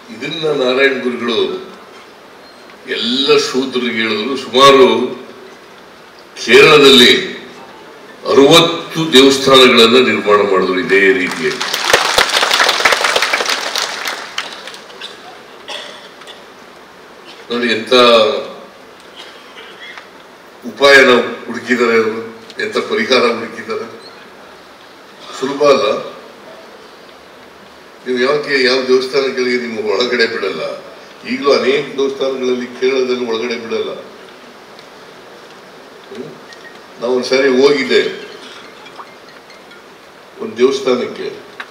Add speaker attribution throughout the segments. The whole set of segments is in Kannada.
Speaker 1: ಇದನ್ನ ನಾರಾಯಣ ಗುರುಗಳು ಎಲ್ಲ ಶೂದ್ರರಿಗೆ ಹೇಳಿದ್ರು ಸುಮಾರು ಕೇರಳದಲ್ಲಿ ಅರವತ್ತು ದೇವಸ್ಥಾನಗಳನ್ನ ನಿರ್ಮಾಣ ಮಾಡಿದ್ರು ಇದೇ ರೀತಿಯಲ್ಲಿ ನೋಡಿ ಎಂತ ಉಪಾಯನ ಹುಡುಕಿದ್ದಾರೆ ಅವರು ಎಂತ ಪರಿಹಾರ ಹುಡುಕಿದ್ದಾರೆ ಸುಲಭ ಅಲ್ಲ ನೀವು ಯಾಕೆ ಯಾವ ದೇವಸ್ಥಾನಗಳಿಗೆ ನಿಮ್ಮ ಒಳಗಡೆ ಬಿಡಲ್ಲ ಈಗಲೂ ಅನೇಕ ದೇವಸ್ಥಾನಗಳಲ್ಲಿ ಕೇರಳದಲ್ಲಿ ಒಳಗಡೆ ಬಿಡಲ್ಲ ಹ್ಮ್? ನಾವು ಒಂದ್ಸಾರಿ ಹೋಗಿದ್ದೆ ಒಂದು ದೇವಸ್ಥಾನಕ್ಕೆ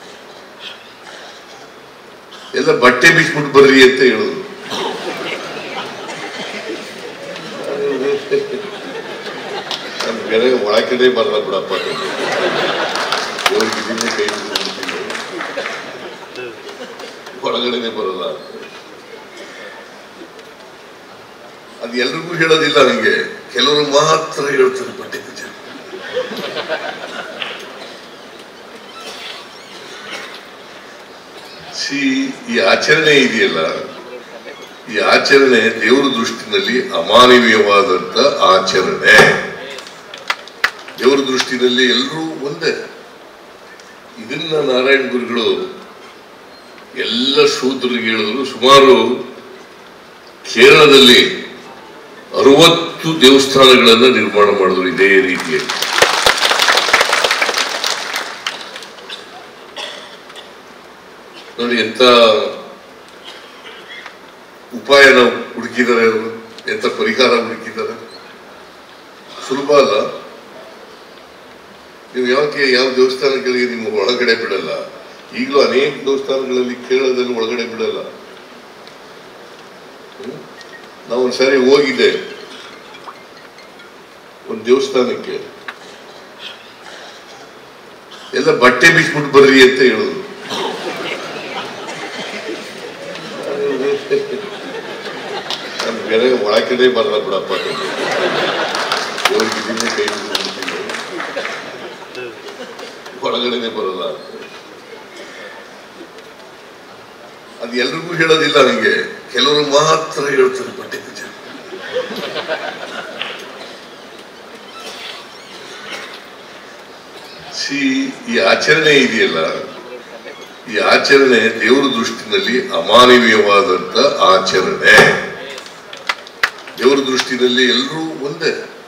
Speaker 1: ಎಲ್ಲ ಬಟ್ಟೆ ಬಿಚ್ಬಿಟ್ಟು ಬರ್ರಿ ಅಂತ ಹೇಳಿದ್ರು ನಾನು ಬೇರೆ ಒಳಗಡೆ ಬರಲ್ಲ ಬಿಡಪ್ಪ ಅಂತ. ದೇವ್ರಿಗೆ ಇದನ್ನೇ ಕೈ ಮುಗ್ದು ಒಳಗಡೆನೆ ಬರಲ್ಲ ಅಂತ. ಅದು ಎಲ್ರಿಗೂ ಹೇಳೋದಿಲ್ಲ ನನಗೆ ಕೆಲವರು ಮಾತ್ರ ಹೇಳ್ತಾರೆ ಬಟ್ಟೆ ಪೂಜೆ ಸಿ ಈ ಆಚರಣೆ ಇದೆಯಲ್ಲ ಈ ಆಚರಣೆ ದೇವರ ದೃಷ್ಟಿನಲ್ಲಿ ಅಮಾನವೀಯವಾದಂತ ಆಚರಣೆ ದೇವರ ದೃಷ್ಟಿನಲ್ಲಿ ಎಲ್ಲರೂ ಒಂದೇ ಇದನ್ನ ನಾರಾಯಣ ಗುರುಗಳು ಎಲ್ಲ ಶೂದ್ರರಿಗೆ ಹೇಳಿದ್ರು ಸುಮಾರು ಕೇರಳದಲ್ಲಿ ಅರವತ್ತು ದೇವಸ್ಥಾನಗಳನ್ನ ನಿರ್ಮಾಣ ಮಾಡಿದ್ರು ಇದೇ ರೀತಿಯಲ್ಲಿ ನೋಡಿ ಎಂತ ಉಪಾಯನ ಹುಡುಕಿದ್ದಾರೆ ಅವರು ಎಂತ ಪರಿಹಾರ ಹುಡುಕಿದ್ದಾರೆ ಸುಲಭ ಅಲ್ಲ ನೀವು ಯಾಕೆ ಯಾವ ದೇವಸ್ಥಾನಗಳಿಗೆ ನಿಮ್ಮ ಒಳಗಡೆ ಬಿಡಲ್ಲ ಈಗಲೂ ಅನೇಕ ದೇವಸ್ಥಾನಗಳಲ್ಲಿ ಕೇರಳದಲ್ಲಿ ಒಳಗಡೆ ಬಿಡಲ್ಲ ಹ್ಮ್? ನಾವು ಒಂದ್ಸಾರಿ ಹೋಗಿದ್ದೆ ಒಂದು ದೇವಸ್ಥಾನಕ್ಕೆ ಎಲ್ಲ ಬಟ್ಟೆ ಬಿಚ್ಬಿಟ್ಟು ಬರ್ರಿ ಅಂತ ಹೇಳಿದ್ರು ನಾನು ಬೇರೆ ಒಳಗಡೆ ಬರಲ್ಲ ಬಿಡಪ್ಪ ಅಂತ. ದೇವ್ರಿಗೆ ಇದನ್ನೇ ಕೈ ಮುಗ್ದು ಒಳಗಡೆನೆ ಬರಲ್ಲ ಅಂತ. ಅದು ಎಲ್ರಿಗೂ ಹೇಳೋದಿಲ್ಲ ನನಗೆ ಕೆಲವರು ಮಾತ್ರ ಹೇಳ್ತಾರೆ ಬಟ್ಟೆ ಪೂಜೆ ಸಿ ಈ ಆಚರಣೆ ಇದೆಯಲ್ಲ ಈ ಆಚರಣೆ ದೇವರ ದೃಷ್ಟಿನಲ್ಲಿ ಅಮಾನವೀಯವಾದಂತ ಆಚರಣೆ ದೇವರ ದೃಷ್ಟಿನಲ್ಲಿ ಎಲ್ಲರೂ ಒಂದೇ